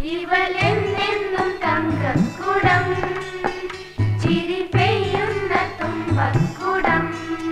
ഇവലെന്നെന്നും തങ്കക്കുടം ചിരി പെയ്യുന്ന തുമ്പക്കുടം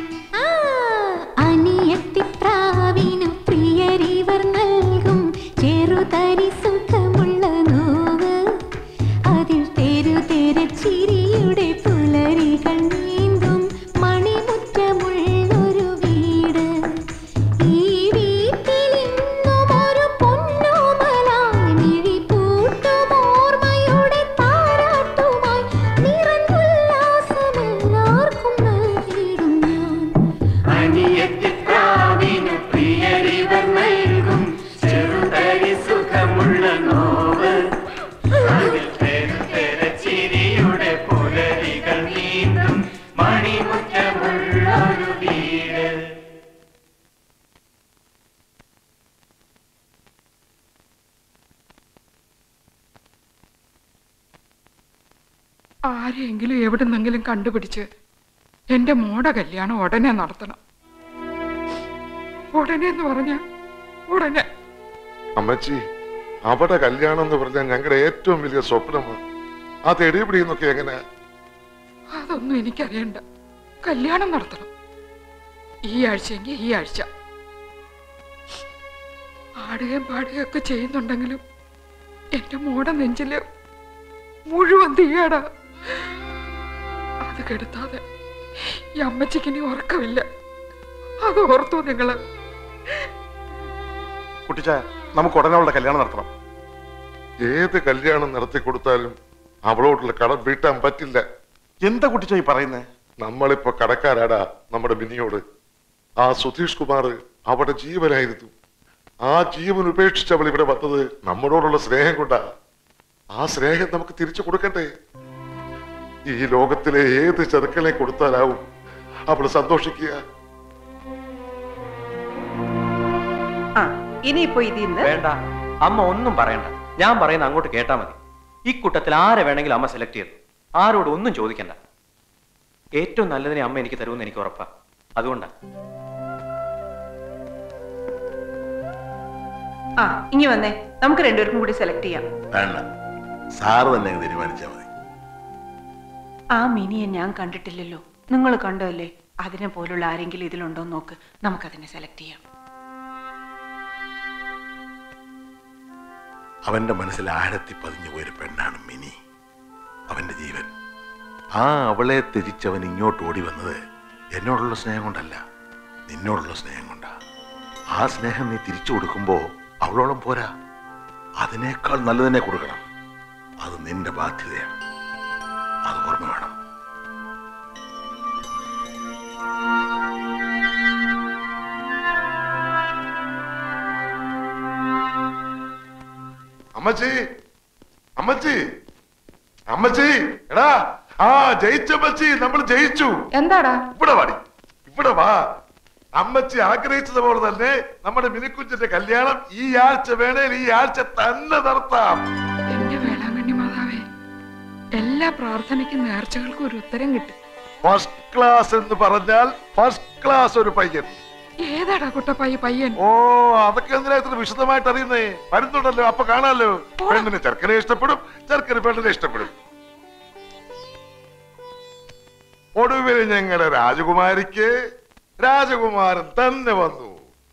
അനിയത്തിപ്രാവിനു പ്രിയരിവർ നൽകും ചെറുതരി സുഖമുള്ള നോവ് അതിൽ തെരു തെര ചിരിയുടെ പുലരികൾ നീന്തും മണിമുറ്റമുള്ളൊരു വീട് ഈ വീട്ടിലിന്നും ഒരു പൊന്നോമലായി മിഴിപൂട്ടും ഓർമ്മയുടെ താരാട്ടുമായി നിറഞ്ഞുല്ലാസമെല്ലാവർക്കും നൽകിയിടും ഞാൻ അനിയത്തിപ്രാവിനു പ്രിയരിവർ നൽകും ചെറുതരി സുഖമുള്ള നോവ് അതിൽ തെരു തെര ചിരിയുടെ പുലരികൾ നീന്തും മണിമുറ്റമുള്ളൊരു വീട് ആരെയെങ്കിലും എവിടുന്നെങ്കിലും കണ്ടുപിടിച്ച് എന്റെ മോടെ കല്യാണം ഉടനെ നടത്തണം ഉടനെ എന്ന് പറഞ്ഞ ഉടനെ അമ്മച്ചി അവിടെ കല്യാണം എന്ന് പറഞ്ഞാൽ ഞങ്ങളുടെ ഏറ്റവും വലിയ സ്വപ്നമാണ് ആ തെടിപിടിയെന്നൊക്കെ എങ്ങനെ അതൊന്നും എനിക്കറിയണ്ട കല്യാണം നടത്തണം ഈ ആഴ്ചയെങ്കിൽ ഈ ആഴ്ച ആടുകയും പാടുകയും ഒക്കെ ചെയ്യുന്നുണ്ടെങ്കിലും എന്റെ മോടെ നെഞ്ചില് മുഴുവൻ തീയാടാ അത് കെടുത്താതെ ഈ അമ്മച്ചിക്ക് ഇനി ഉറക്കമില്ല അത് ഓർത്തു നിങ്ങള് കുട്ടിച്ച നമുക്ക് ഉടനെ അവളുടെ കല്യാണം നടത്തണം ഏത് കല്യാണം നടത്തി കൊടുത്താലും അവളോടുള്ള കടം വീട്ടാൻ പറ്റില്ല എന്താ കുട്ടിച്ച ഈ പറയുന്നേ നമ്മളിപ്പോ കടക്കാരാടാ നമ്മുടെ മിനിയോട് ആ സുധീഷ് കുമാർ അവിടെ ജീവനായിരുന്നു ആ ജീവൻ ഉപേക്ഷിച്ച് അവൾ ഇവിടെ വന്നത് നമ്മളോടുള്ള സ്നേഹം കൊണ്ടാ ആ സ്നേഹം നമുക്ക് തിരിച്ചു കൊടുക്കണ്ടേ ഈ ലോകത്തിലെ ഏത് ചെറുക്കനെ കൊടുത്താലാവും അവൾ സന്തോഷിക്കുക ആ ഇനിയിപ്പോ ഇതിന്ന് വേണ്ട അമ്മ ഒന്നും പറയണ്ട ഞാൻ പറയുന്ന അങ്ങോട്ട് കേട്ടാ മതി ഈ കൂട്ടത്തിൽ ആരെ വേണമെങ്കിലും അമ്മ സെലക്ട് ചെയ്തു ആരോട് ഒന്നും ചോദിക്കണ്ട ഏറ്റവും നല്ലതിനെ അമ്മ എനിക്ക് തരുമെന്ന് എനിക്ക് ഉറപ്പാ അതുകൊണ്ടാ ആ ഇനി വന്നേ നമുക്ക് രണ്ടുപേർക്കും കൂടി സെലക്ട് ചെയ്യാം വേണ്ട സാറ് തന്നെ അങ്ങ് തീരുമാനിച്ചാൽ മതി ആ മിനിയെ ഞാൻ കണ്ടിട്ടില്ലല്ലോ നിങ്ങൾ കണ്ടല്ലേ അതിനെ പോലുള്ള ആരെങ്കിലും ഇതിലുണ്ടോ എന്ന് നോക്ക് നമുക്കതിനെ സെലക്ട് ചെയ്യാം അവന്റെ മനസ്സിൽ ആഴത്തി പതിഞ്ഞു പോയൊരു പെണ്ണാണ് മിനി അവന്റെ ജീവൻ ആ അവളെ ത്യജിച്ചവൻ ഇങ്ങോട്ട് ഓടി വന്നത് എന്നോടുള്ള സ്നേഹം കൊണ്ടല്ല നിന്നോടുള്ള സ്നേഹം കൊണ്ടാ ആ സ്നേഹം നീ തിരിച്ചു കൊടുക്കുമ്പോ അവളോളം പോരാ അതിനേക്കാൾ നല്ലതിനെ കൊടുക്കണം അത് നിന്റെ ബാധ്യതയാണ് അത് ഓർമ്മ വേണം അമ്മച്ചി അമ്മച്ചി അമ്മച്ചി എടാ ആ ജയിച്ചമ്മച്ചി നമ്മൾ ജയിച്ചു എന്താടാ ഇവിടെ വാടി ഇവിടെ വാ അമ്മച്ചി ആഗ്രഹിച്ചതുപോലെ തന്നെ നമ്മുടെ മിനിക്കുഞ്ചിന്റെ കല്യാണം ഈ ആഴ്ച വേണേൽ ഈ ആഴ്ച തന്നെ നടത്താം എന്റെ വേളാങ്കണ്ണി മാതാവേ എല്ലാ പ്രാർത്ഥനയ്ക്കും നേർച്ചകൾക്കും ഒരു ഉത്തരം കിട്ടും ഫസ്റ്റ് ക്ലാസ് എന്ന് പറഞ്ഞാൽ ഫസ്റ്റ് ക്ലാസ് ഒരു പയ്യൻ ഏതാടാ കുട്ടപ്പായി പയ്യൻ ഓ അതൊക്കെ എന്തിനാ ഇത്ര വിശദമായിട്ട് അറിയുന്നേ വരുന്നുണ്ടല്ലോ അപ്പൊ കാണാലോ പെണ്ണിന് ചെറുക്കനെ ഇഷ്ടപ്പെടും ചെറുക്കന് പെണ്ണിനെ ഇഷ്ടപ്പെടും ഒടുവിൽ ഞങ്ങളുടെ രാജകുമാരിക്ക് രാജകുമാരൻ തന്നെ വന്നു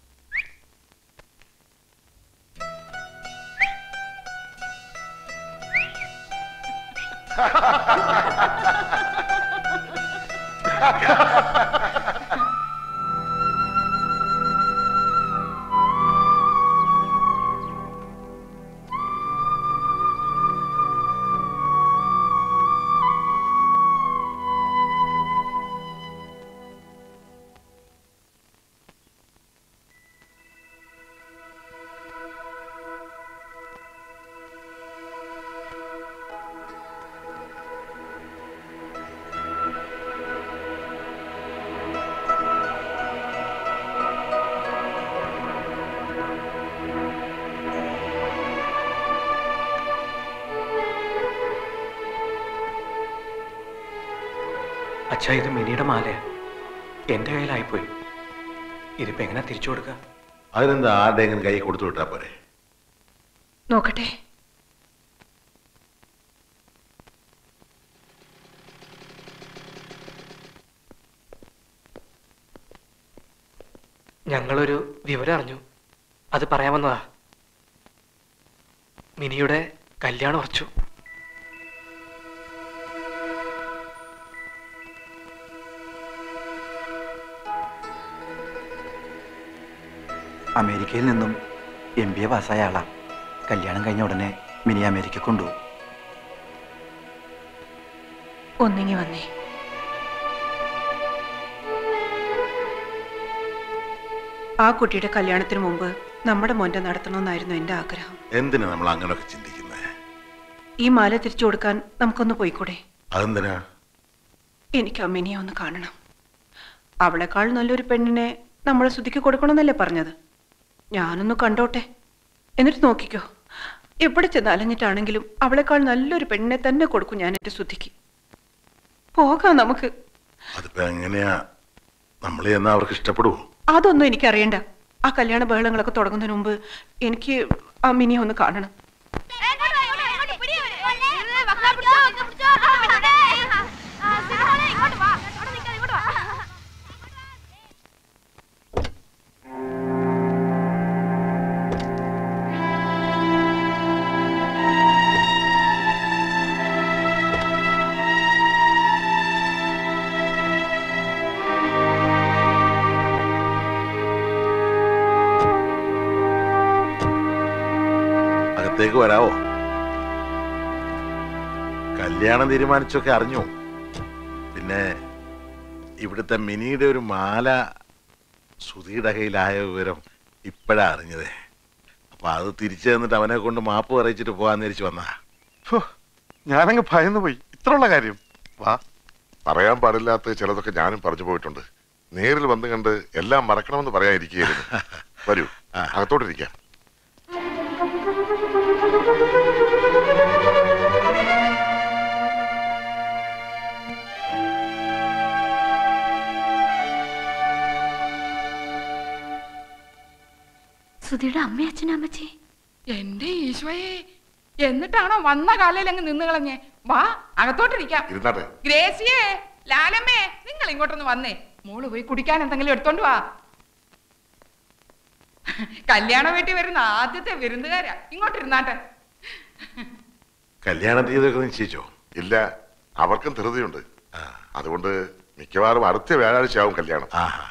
അച്ഛാ ഇത് മിനിയുടെ മാലയാ എന്റെ കയ്യിലായിപ്പോയി ഇതിപ്പോ എങ്ങനെ തിരിച്ചു കൊടുക്കുക അതിനെന്താ ആരുടെയെങ്കിലും കൈ കൊടുത്തു വിട്ടാ പോരെ നോക്കട്ടെ ഞങ്ങളൊരു വിവരം അറിഞ്ഞു അത് പറയാൻ വന്നതാ മിനിയുടെ കല്യാണം ഉറച്ചു അമേരിക്കയിൽ നിന്നും എം ബി എ പാസ്സായ ആളാ കല്യാണം കഴിഞ്ഞ ഉടനെ മിനി അമേരിക്ക കൊണ്ടുപോകും ഒന്നിങ്ങി വന്നേ ആ കുട്ടിയുടെ കല്യാണത്തിന് മുമ്പ് നമ്മുടെ മോന്റെ നടത്തണമെന്നായിരുന്നു എന്റെ ആഗ്രഹം എന്തിനാ നമ്മൾ അങ്ങനെയൊക്കെ ചിന്തിക്കുന്നത് ഈ മാല തിരിച്ചു കൊടുക്കാൻ നമുക്കൊന്ന് പോയിക്കൂടെ അതെന്തിനാ എനിക്ക് അമ്മിനിയെ ഒന്ന് കാണണം അവളെക്കാൾ നല്ലൊരു പെണ്ണിനെ നമ്മളെ ശ്രുതിക്ക് കൊടുക്കണമെന്നല്ലേ പറഞ്ഞത് ഞാനൊന്ന് കണ്ടോട്ടെ എന്നിട്ട് നോക്കിക്കോ എവിടെ ചെന്ന് അലഞ്ഞിട്ടാണെങ്കിലും അവളെക്കാൾ നല്ലൊരു പെണ്ണിനെ തന്നെ കൊടുക്കും ഞാൻ എൻ്റെ ശ്രുതിക്ക് പോകാം നമുക്ക് അതിപ്പോ എങ്ങനെയാ നമ്മൾ എന്നാ അവർക്ക് ഇഷ്ടപ്പെടുവോ അതൊന്നും എനിക്കറിയണ്ട ആ കല്യാണ ബഹളങ്ങളൊക്കെ തുടങ്ങുന്നതിന് മുമ്പ് എനിക്ക് ആ മിനിയെ ഒന്ന് കാണണം അകത്തേക്ക് വരാവോ കല്യാണം തീരുമാനിച്ചൊക്കെ അറിഞ്ഞു പിന്നെ ഇവിടുത്തെ മിനിയുടെ ഒരു മാല സുധിയുടെ കയ്യിലായ വിവരം ഇപ്പോഴാ അറിഞ്ഞതേ അപ്പൊ അത് തിരിച്ചു തന്നിട്ട് അവനെ കൊണ്ട് മാപ്പ് പറയിച്ചിട്ട് പോകാന്ന് തിരിച്ചു വന്നാ ഫോ, ഞാനങ്ങ് ഭയന്നു പോയി ഇത്രയുള്ള കാര്യം വാ പറയാൻ പാടില്ലാത്ത ചിലതൊക്കെ ഞാനും പറഞ്ഞു പോയിട്ടുണ്ട് നേരിൽ വന്ന് കണ്ട് എല്ലാം മറക്കണമെന്ന് പറയാനിരിക്കുകയായിരുന്നു വരൂ അകത്തോട്ടിരിക്കാം സുധിയുടെ അമ്മ അച്ഛനും അമ്മച്ചി എന്റെ ഈശോയെ എന്നിട്ടാണോ വന്ന കാലയിൽ അങ്ങ് നിന്ന് കളഞ്ഞേ വാ അകത്തോട്ടിരിക്കാം ഇരുന്നാട്ടെ ഗ്രേസിയേ ലാലമ്മേ നിങ്ങൾ ഇങ്ങോട്ടൊന്ന് വന്നേ മോള് പോയി കുടിക്കാൻ എന്തെങ്കിലും എടുത്തോണ്ട് വാ കല്യാണ വീട്ടിൽ വരുന്ന ആദ്യത്തെ വിരുന്നുകാരാ ഇങ്ങോട്ടിരുന്നാട്ടെ കല്യാണ തീയതിയൊക്കെ നിശ്ചയിച്ചോ ഇല്ല അവർക്കും ധൃതിയുണ്ട് അതുകൊണ്ട് മിക്കവാറും അടുത്ത വ്യാഴാഴ്ച ആവും കല്യാണം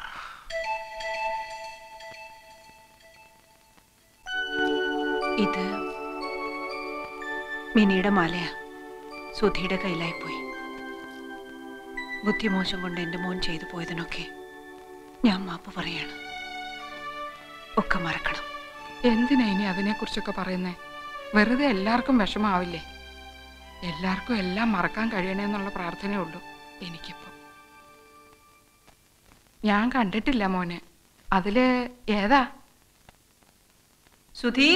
ഇത് മിനിയുടെ മാലയാ സുധിയുടെ കയ്യിലായി പോയി ബുദ്ധിമോശം കൊണ്ട് എൻ്റെ മോൻ ചെയ്തു പോയതിനൊക്കെ ഞാൻ മാപ്പ് പറയാണ് ഒക്കെ മറക്കണം എന്തിനാ ഇനി അതിനെക്കുറിച്ചൊക്കെ പറയുന്നേ വെറുതെ എല്ലാവർക്കും വിഷമാവില്ലേ എല്ലാവർക്കും എല്ലാം മറക്കാൻ കഴിയണേന്നുള്ള പ്രാർത്ഥനയേ ഉള്ളൂ എനിക്കിപ്പോ ഞാൻ കണ്ടിട്ടില്ല മോനെ അതില് ഏതാ സുധി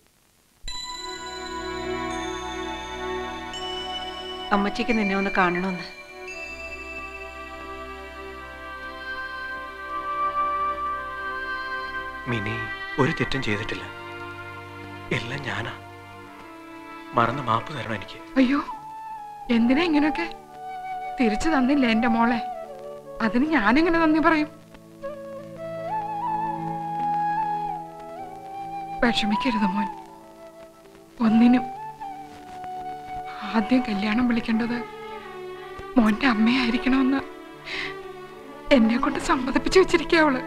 അമ്മച്ചിക്ക് നിന്നെ ഒന്ന് കാണണമെന്ന് മിനി ഒരു തെറ്റും ചെയ്തിട്ടില്ല എല്ലാം ഞാനാ മറന്ന് മാപ്പ് തരണം എനിക്ക് അയ്യോ എന്തിനാ ഇങ്ങനെയൊക്കെ തിരിച്ചു തന്നില്ല എന്റെ മോളെ അതിന് ഞാനെങ്ങനെ നന്ദി പറയും വിഷമിക്കരുത് മോൻ ഒന്നിനും ആദ്യം കല്യാണം വിളിക്കേണ്ടത് മോന്റെ അമ്മയായിരിക്കണമെന്ന് എന്നെ കൊണ്ട് സമ്മതിപ്പിച്ചു വെച്ചിരിക്കുക അവള്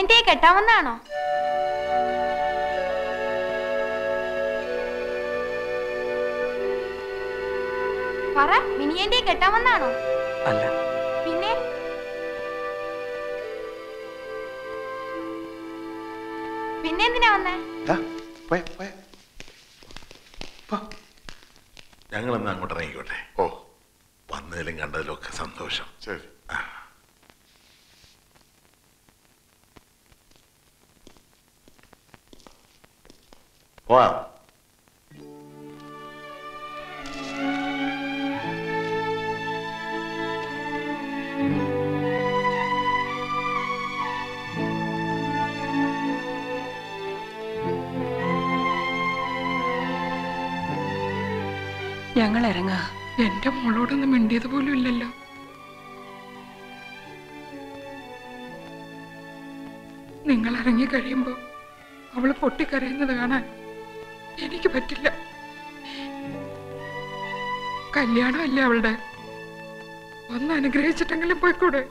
മിനിയേന്റെ കെട്ടാമെന്നാണോ പറ മിനിയേന്റെ കെട്ടാമെന്നാണോ അല്ല പിന്നെ പിന്നെ എന്തിനാ വന്നേ ഞങ്ങളെന്ന് അങ്ങോട്ട് ഇറങ്ങിക്കോട്ടെ ഓ വന്നതിലും കണ്ടതിലും ഒക്കെ സന്തോഷം ശരി പോവാം ഞങ്ങൾ ഇറങ്ങാ എന്റെ മോളോടൊന്നും മിണ്ടിയത് പോലും ഇല്ലല്ലോ നിങ്ങൾ ഇറങ്ങി കഴിയുമ്പോ അവള് പൊട്ടിക്കരയുന്നത് കാണാൻ എനിക്ക് പറ്റില്ല കല്യാണമല്ലേ അവളുടെ ഒന്ന് അനുഗ്രഹിച്ചിട്ടെങ്കിലും പോയിക്കൂടെ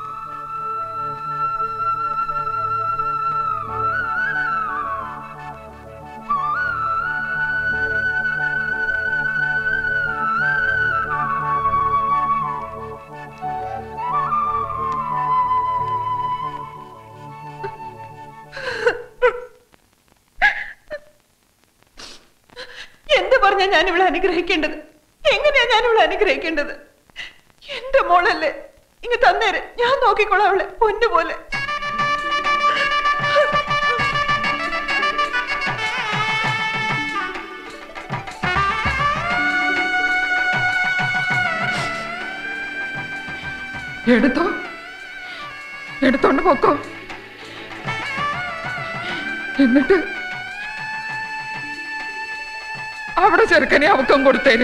എന്ത് പറഞ്ഞാ ഞാൻ ഇവിടെ അനുഗ്രഹിക്കേണ്ടത് എങ്ങനെയാ ഞാൻ ഇവിടെ അനുഗ്രഹിക്കേണ്ടത് എന്റെ മോളല്ലേ ഇങ്ങ് തന്നേര് ഞാൻ നോക്കിക്കോളാം അവളെ പൊന്നുപോലെ എടുത്തോ എടുത്തോണ്ട് പൊക്കോ എന്നിട്ട് അവിടെ ചെറുക്കനെ അവക്കം കൊടുത്തേര്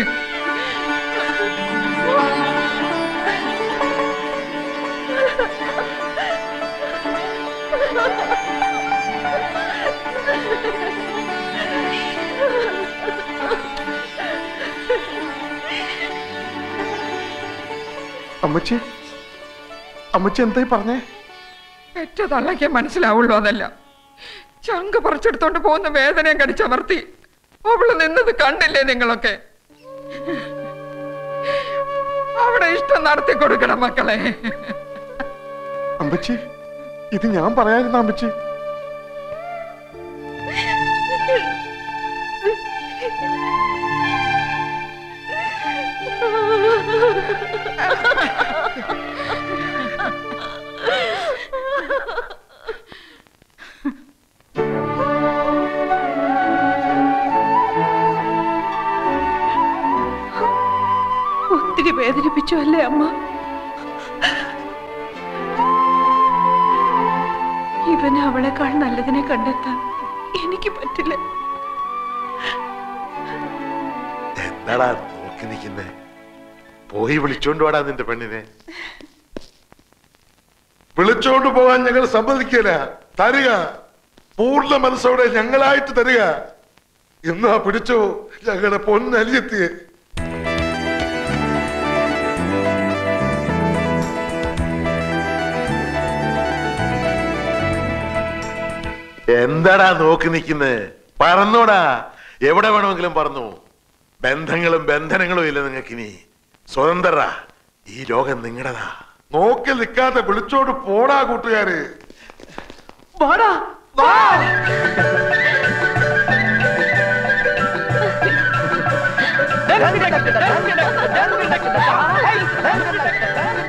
അമ്മച്ചി അമ്മച്ചി എന്തായി പറഞ്ഞേ ഏറ്റ തള്ളയ്ക്ക് മനസ്സിലാവുള്ളൂ അതല്ല ചങ്ക് പറിച്ചെടുത്തോണ്ട് പോകുന്ന വേദനയും കടിച്ചമർത്തി അവള് നിന്നത് കണ്ടില്ലേ നിങ്ങളൊക്കെ അവിടെ ഇഷ്ടം നടത്തി കൊടുക്കണം മക്കളെ അമ്മച്ചി ഇത് ഞാൻ പറയാതിരുന്ന അമ്മച്ചി ഒത്തിരി വേദനിപ്പിച്ചു അല്ലേ അമ്മ ഇവന് അവളെക്കാൾ നല്ലതിനെ കണ്ടെത്താൻ എനിക്ക് പറ്റില്ല എന്താടാ നോക്കി നിൽക്കുന്നേ പോയി വിളിച്ചോണ്ട് വാടാ നിന്റെ പെണ്ണിനെ വിളിച്ചോണ്ട് പോകാൻ ഞങ്ങൾ സമ്മതിക്കില്ല തരിക പൂർണ്ണ മനസ്സോടെ ഞങ്ങളായിട്ട് തരിക എന്നാ പിടിച്ചോ ഞങ്ങളുടെ പൊന്നലിയെത്തിയെ എന്താടാ നോക്കി നിൽക്കുന്നേ പറന്നോടാ എവിടെ വേണമെങ്കിലും പറന്നു ബന്ധങ്ങളും ബന്ധനങ്ങളും ഇല്ല നിങ്ങൾക്കിനി സ്വതന്ത്രര ഈ ലോകം നിങ്ങളുടെതാ നോക്കി നിൽക്കാതെ വിളിച്ചോണ്ട് പോടാ കൂട്ടുകാര് വാടാ വാ Hey!